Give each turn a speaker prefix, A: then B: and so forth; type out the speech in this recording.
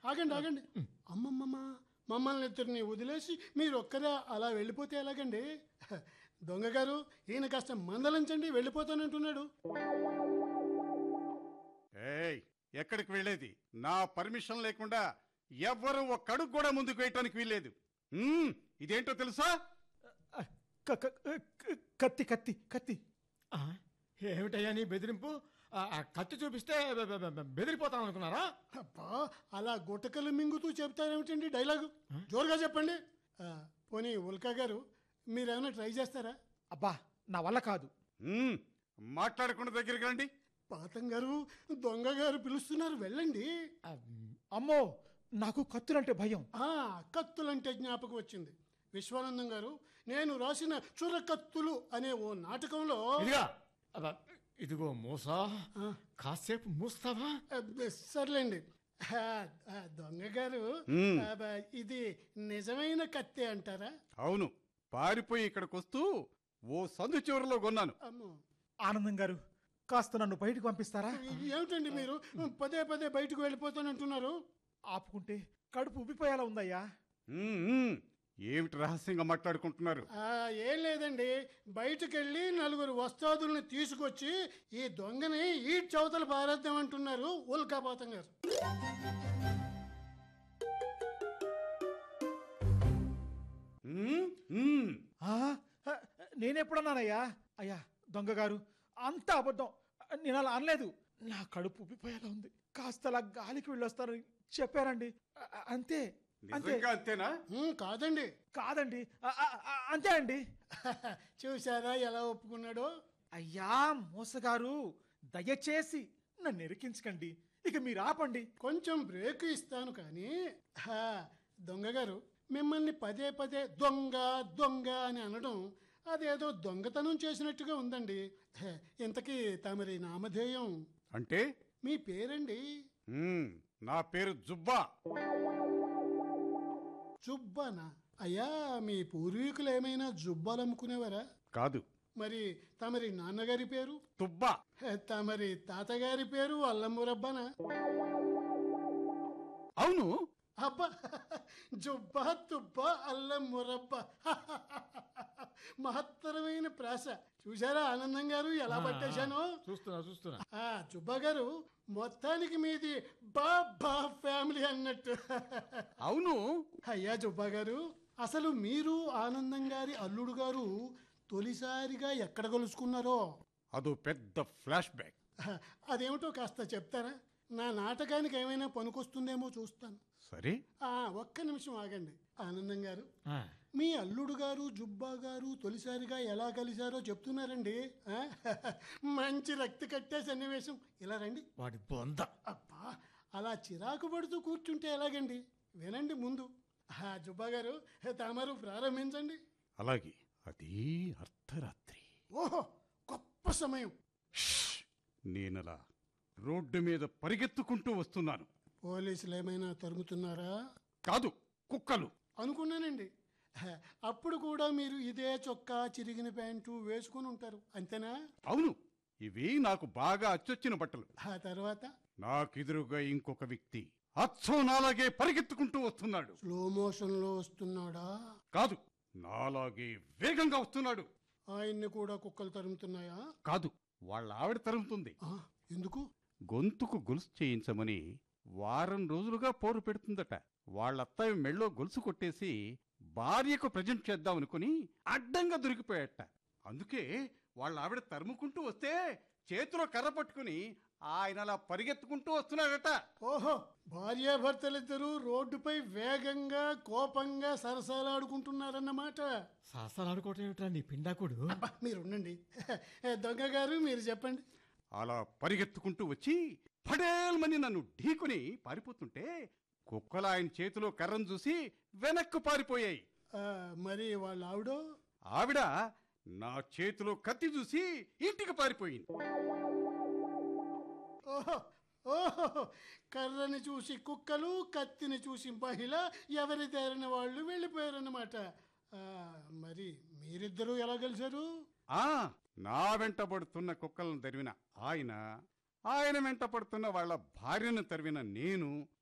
A: ఆగండి ఆగండి అమ్మమ్మమ్మ మమ్మల్ని ఇద్దరిని వదిలేసి మీరు ఒక్కరే అలా వెళ్ళిపోతే ఎలాగండి దొంగగారు ఈయన కాస్త మందలించండి వెళ్ళిపోతానంటున్నాడు
B: ఏయ్ ఎక్కడికి వెళ్ళేది నా పర్మిషన్ లేకుండా ఎవ్వరూ ఒక్క అడుగు కూడా ముందుకు వేయటానికి వీల్లేదు ఉమ్, ఇదేంటో తెలుసా
C: ఆ, క- క- క- కత్తి కత్తి కత్తి
D: ఆ, ఏమిటయ్యా నీ బెదిరింపు ఆ, ఆ కత్తి చూపిస్తే బె- బె- బె- బెదిరిపోతాం అనుకున్నారా
A: అబ్బా అలా గుట్టకలు మింగుతూ చెప్తారేమిటండి డైలాగు జోరుగా చెప్పండి ఆ, పోనీ ఉల్కా గారు మీరేమైనా ట్రై చేస్తారా
C: అబ్బా నా వల్ల కాదు
B: ఉమ్, మాట్లాడకుండా దగ్గరికి రండి
A: పాతం గారు దొంగ గారు పిలుస్తున్నారు వెళ్ళండి
C: ఆ, అమ్మో నాకు కత్తులంటే భయం
A: ఆ కత్తులంటే జ్ఞాపకం వచ్చింది విశ్వానందం గారు నేను రాసిన చురకత్తులు అనే ఓ నాటకంలో
D: ఇదిగా అబ్బా, ఇదిగో మూసా కాసేపు మూస్తావా
A: అబ్బ, సర్లేండి ఆ, ఆ, దొంగ గారు
B: మ్మ్.
A: అబ్బ, ఇది నిజమైన కత్తే అంటారా
B: అవును పారిపోయి ఇక్కడికి వస్తూ ఓ సందు చివరిలో కొన్నాను
A: అమ్మో
C: ఆనందం గారు కాస్త నన్ను బయటకు పంపిస్తారా
A: ఏమిటండి మీరు పదే పదే బయటకు వెళ్ళిపోతానంటున్నారు
C: ఆపుకుంటే కడుపు ఉబ్బిపోయేలా ఉందయ్యా
B: ఉమ్, ఉమ్, ఏమిటి రహస్యంగా మాట్లాడుకుంటున్నారు
A: ఆ, ఏం లేదండి బయటకెళ్ళి నలుగురు వస్తాదుల్ని తీసుకొచ్చి ఈ దొంగని ఈ చౌతల పారేద్దాం అంటున్నారు ఉల్కాపాతం గారు
B: ఉమ్, ఉమ్.
C: ఆ, ఆ, నేనెప్పుడన్నానయ్యా అయ్యా దొంగ గారు అంత అబద్ధం నేను అలా అనలేదు నా కడుపు ఉబ్బిపోయేలా ఉంది కాస్త అలా గాలికి వెళ్ళొస్తారని చెప్పారండి ఆ, ఆ, అంతే అంతే
B: నిజంగా అంతేనా
A: మ్మ్, కాదండి
C: కాదండి ఆ, ఆ, ఆ, అంతే అండి
A: చూసారా ఎలా ఒప్పుకున్నాడో
C: అయ్యా మోసగారు దయచేసి నన్ను ఎరికించకండి ఇక మీరు ఆపండి
A: కొంచెం బ్రేక్ ఇస్తాను కానీ హా, దొంగ గారు మిమ్మల్ని పదే పదే దొంగ దొంగ అని అనడం అదేదో దొంగతనం చేసినట్టుగా ఉందండి హే, ఇంతకీ తమరి నామధేయం
B: అంటే
A: మీ పేరండి
B: ఉమ్, నా పేరు జుబ్బా
A: జుబ్బానా అయ్యా మీ పూర్వీకులు ఏమైనా జుబ్బాలు అమ్ముకునేవారా
B: కాదు
A: మరి తమరి నాన్నగారి పేరు
B: తుబ్బా
A: హే, తమరి తాతగారి పేరు అల్లమురబ్బనా
B: అవును
A: అబ్బా జుబ్బా తుబ్బా అల్లం మురబ్బ మహత్తరమైన ప్రాస చూసారా ఆనందం గారు ఎలా పట్టేశానో
D: చూస్తున్నా చూస్తున్నా
A: ఆ జుబ్బా గారు మొత్తానికి మీది బా బా ఫ్యామిలీ అన్నట్టు
B: అవును
A: అయ్యా జుబ్బా గారు అసలు మీరు ఆనందం గారి అల్లుడు గారు తొలిసారిగా ఎక్కడ కలుసుకున్నారో
B: అదో పెద్ద ఫ్లాష్ బ్యాక్
A: అదేమిటో కాస్త చెప్తారా నా నాటకానికి ఏమైనా పనికొస్తుందేమో చూస్తాను
B: సరే
A: ఆ, ఒక్క నిమిషం ఆగండి ఆనందం గారు
D: ఆ,
A: మీ అల్లుడు గారు జుబ్బా గారు తొలిసారిగా ఎలా కలిశారో చెప్తున్నారండి ఆ? మంచి రక్తి కట్టే సన్నివేశం ఇలా రండి
D: వాడి బొంద
A: అబ్బా అలా చిరాకు పడుతూ కూర్చుంటే ఎలాగండి వినండి ముందు ఆ, జుబ్బా గారు తమరు ప్రారంభించండి
B: అలాగే అది అర్ధరాత్రి
A: ఓహో గొప్ప సమయం
B: నేనలా రోడ్డు మీద పరిగెత్తుకుంటూ వస్తున్నాను
A: పోలీసులు ఏమైనా తరుముతున్నారా
B: కాదు కుక్కలు
A: అనుకున్నానండి హ, అప్పుడు కూడా మీరు ఇదే చొక్కా చిరిగిన ప్యాంటు వేసుకుని ఉంటారు అంతేనా
B: అవును ఇవి నాకు బాగా అచ్చొచ్చిన బట్టలు
A: ఆ తర్వాత
B: నాకెదురుగా ఇంకొక వ్యక్తి అచ్చం నాలాగే పరిగెత్తుకుంటూ వస్తున్నాడు
A: స్లో మోషన్లో వస్తున్నాడా
B: కాదు నాలాగే వేగంగా వస్తున్నాడు
A: ఆయన్ని కూడా కుక్కలు తరుముతున్నాయా
B: కాదు వాళ్ళ ఆవిడ తరుముతుంది
A: ఆ, ఎందుకు
B: గొంతుకు గొలుసు చేయించమని వారం రోజులుగా పోరు పెడుతుందట వాళ్ళత్తయ్య మెళ్ళో గొలుసు కొట్టేసి భార్యకు ప్రజెంట్ చేద్దామనుకుని అడ్డంగా దొరికిపోయాట అందుకే వాళ్ళ ఆవిడ తరుముకుంటూ వస్తే చేతిలో కర్ర పట్టుకుని ఆయన అలా పరిగెత్తుకుంటూ వస్తున్నాడట
A: ఓహో భార్యాభర్తలిద్దరూ రోడ్డుపై వేగంగా కోపంగా సరసాలాడుకుంటున్నారన్నమాట
D: సాసాలు ఆడుకోవటం ఏమిట్రా నీ పిండాకుడు
A: అబ్బా, మీరుండండి దొంగ గారు మీరు చెప్పండి
B: అలా పరిగెత్తుకుంటూ వచ్చి పడేల్మని నన్ను ఢీకుని పారిపోతుంటే కుక్కలు ఆయన చేతిలో కర్రను చూసి వెనక్కు పారిపోయాయి
A: ఆ, మరి వాళ్ళ ఆవిడో
B: ఆవిడ నా చేతిలో కత్తి చూసి ఇంటికి పారిపోయింది
A: ఓహో ఓహో కర్రని చూసి కుక్కలు కత్తిని చూసి మహిళ ఎవరి దారిన వాళ్ళు వెళ్ళిపోయారన్నమాట ఆ, మరి మీరిద్దరూ ఎలా కలిశారు
B: ఆ నా వెంట పడుతున్న కుక్కలను తరివిన ఆయన ఆయన వెంట పడుతున్న వాళ్ళ భార్యను తరివిన నేను